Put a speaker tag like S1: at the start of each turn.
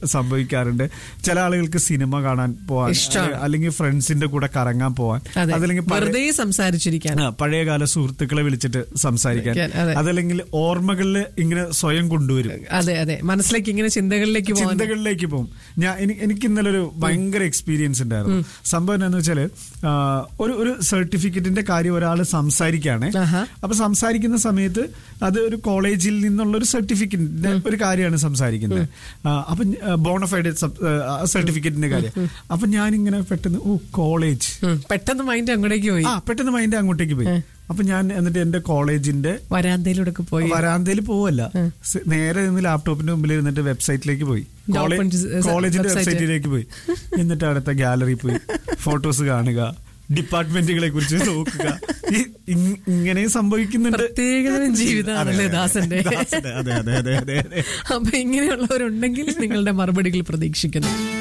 S1: സംഭവിക്കാറുണ്ട് ചില ആളുകൾക്ക് സിനിമ കാണാൻ പോവാൻ
S2: ഇഷ്ടാണ്.
S1: അല്ലെങ്കിൽ ഫ്രണ്ട്സിന്റെ കൂടെ കറങ്ങാൻ പോവാൻ
S2: അതെ
S1: അതല്ലെങ്കിൽ പഴയ-
S2: വെറുതെ സംസാരിച്ചിരിക്കാൻ
S1: ആ, പഴയകാല സുഹൃത്തുക്കളെ വിളിച്ചിട്ട് സംസാരിക്കാൻ
S2: അതെ.
S1: അതല്ലെങ്കിൽ ഓർമ്മകളിൽ ഇങ്ങനെ സ്വയം കൊണ്ടുവരും
S2: അതെ അതെ മനസ്സിലേക്ക് ഇങ്ങനെ ചിന്തകളിലേക്ക് പോകാൻ
S1: ചിന്തകളിലേക്ക് പോകും ഞാൻ എനി- എനിക്ക് ഇന്നലെ ഒരു ഭയങ്കര എക്സ്പീരിയൻസ് ഉണ്ടായിരുന്നു സംഭവം എന്താന്ന് വെച്ചാല് ആ, ഒരു ഒരു സർട്ടിഫിക്കറ്റിന്റെ കാര്യം ഒരാൾ സംസാരിക്കുകയാണ്
S2: ആഹാ.
S1: അപ്പൊ സംസാരിക്കുന്ന സമയത്ത് അത് ഒരു കോളേജിൽ നിന്നുള്ള ഒരു സർട്ടിഫിക്കറ്റിന്റെ ഒരു കാര്യമാണ് സംസാരിക്കുന്നത് ആ, അപ്പൊ ബോണഫൈഡ് സർട്ടിഫിക്കറ്റിന്റെ കാര്യം അപ്പൊ ഞാൻ ഇങ്ങനെ പെട്ടെന്ന് ഓ കോളേജ്
S2: ഉം. പെട്ടെന്ന് മൈൻഡ് അങ്ങോട്ടേക്ക് പോയി
S1: ആ പെട്ടെന്ന് മൈൻഡ് അങ്ങോട്ടേക്ക് പോയി അപ്പൊ ഞാൻ എന്നിട്ട് എന്റെ കോളേജിന്റെ
S2: വരാന്തയിലൂടെ ഒക്കെ പോയി
S1: വരാന്തയിൽ പോവല്ല സ് നേരെ നിന്ന് ലാപ്ടോപ്പിന്റെ മുമ്പിൽ ഇരുന്നിട്ട് വെബ്സൈറ്റിലേക്ക് പോയി കോളേ-
S2: Open to-
S1: കോളേജിന്റെ
S2: website.
S1: വെബ്സൈറ്റിലേക്ക് പോയി എന്നിട്ട് അടുത്ത ഗാലറി പോയി ഫോട്ടോസ് കാണുക ഡിപ്പാർട്ട്മെന്റുകളെ കുറിച്ച് നോക്കുക ഈ- ഇങ്- ഇങ്ങനെ സംഭവിക്കുന്നുണ്ട്
S2: പ്രത്യേകതരം ജീവിതമാണല്ലേ
S1: അതെ, അതെ,
S2: ദാസന്റെ
S1: ദാസന്റെ, അതെ അതെ അതെ അതെ അതെ
S2: അപ്പൊ ഇങ്ങനെയുള്ളവരുണ്ടെങ്കിൽ നിങ്ങളുടെ മറുപടികൾ പ്രതീക്ഷിക്കുന്നു